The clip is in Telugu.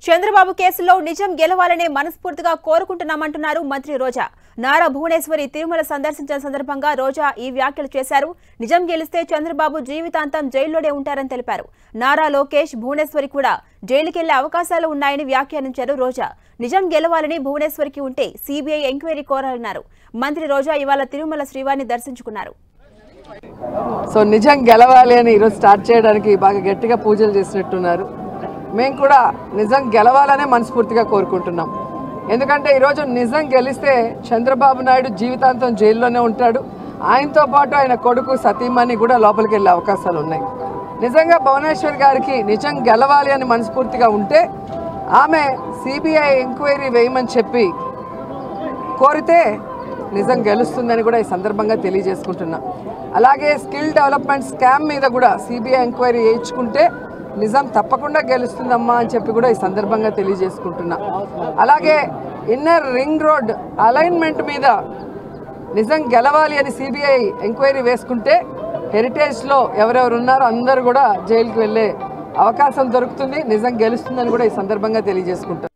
చంద్రబాబు కేసులో నిజం గెలవాలనే మనస్ఫూర్తిగా కోరుకుంటున్నామంటున్నారు మంత్రి రోజా నారా భువనేశ్వరి తిరుమల సందర్శించిన సందర్భంగా రోజా ఈ వ్యాఖ్యలు చేశారు నిజం గెలిస్తే చంద్రబాబు జీవితాంతం జైల్లోనే ఉంటారని తెలిపారు నారా లోకేష్ భువనేశ్వరి కూడా జైలుకెళ్లే అవకాశాలు ఉన్నాయని వ్యాఖ్యానించారు రోజా నిజం గెలవాలని భువనేశ్వరికి ఉంటే సీబీఐ ఎంక్వైరీ కోరాలన్నారు మంత్రి రోజా ఇవాళ తిరుమల శ్రీవారిని దర్శించుకున్నారు సో నిజం గెలవాలి అని ఈరోజు స్టార్ట్ చేయడానికి బాగా గట్టిగా పూజలు చేసినట్టున్నారు మేము కూడా నిజం గెలవాలనే మనస్ఫూర్తిగా కోరుకుంటున్నాం ఎందుకంటే ఈరోజు నిజం గెలిస్తే చంద్రబాబు నాయుడు జీవితాంతం జైల్లోనే ఉంటాడు ఆయనతో పాటు ఆయన కొడుకు సతీమణి కూడా లోపలికి వెళ్ళే అవకాశాలు ఉన్నాయి నిజంగా భువనేశ్వర్ గారికి నిజం గెలవాలి అని మనస్ఫూర్తిగా ఉంటే ఆమె సిబిఐ ఎంక్వైరీ వేయమని చెప్పి కోరితే నిజం గెలుస్తుందని కూడా ఈ సందర్భంగా తెలియజేసుకుంటున్నా అలాగే స్కిల్ డెవలప్మెంట్ స్కామ్ మీద కూడా సిబిఐ ఎంక్వైరీ వేయించుకుంటే నిజం తప్పకుండా గెలుస్తుందమ్మా అని చెప్పి కూడా ఈ సందర్భంగా తెలియజేసుకుంటున్నా అలాగే ఇన్నర్ రింగ్ రోడ్ అలైన్మెంట్ మీద నిజం గెలవాలి అని సిబిఐ ఎంక్వైరీ వేసుకుంటే హెరిటేజ్లో ఎవరెవరు ఉన్నారో అందరూ కూడా జైలుకి వెళ్ళే అవకాశం దొరుకుతుంది నిజం గెలుస్తుందని కూడా ఈ సందర్భంగా తెలియజేసుకుంటారు